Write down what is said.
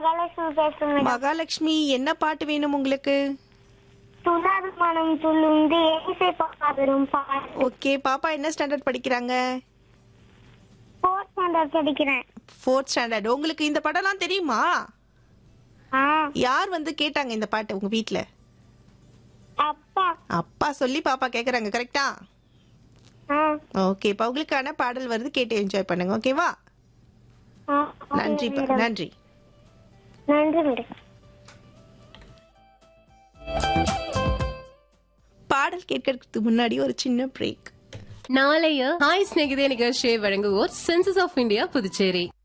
மகாலட்சுமி பேசுறேன் மேடம் மகாலட்சுமி என்ன பாட்டு வேணும் உங்களுக்கு துணாது மனம் துள்ளுந்து ஏசை பாடும் பாட்டு ஓகே பாப்பா என்ன ஸ்டாண்டர்ட் படிக்கிறாங்க ஃபோர்த் ஸ்டாண்டர்ட் படிக்கிறேன் ஃபோர்த் ஸ்டாண்டர்ட் உங்களுக்கு இந்த படம்லாம் தெரியுமா ஆ யார் வந்து கேட்டாங்க இந்த பாட்டு உங்க வீட்ல அப்பா அப்பா சொல்லி பாப்பா கேக்குறாங்க கரெக்டா ஆ ஓகே இப்போ உங்களுக்கான பாடல் வருது கேட்டு என்ஜாய் பண்ணுங்க ஓகேவா ஆ, நன்றி மேடம். நன்றி நன்றி மேடம் பாடல் கேட்கறதுக்கு முன்னாடி ஒரு சின்ன பிரேக் நாளைய ஹாய் ஸ்நேகிதே நிகழ்ச்சியை வழங்குவோர் சென்சஸ் ஆஃப் இந்தியா புதுச்சேரி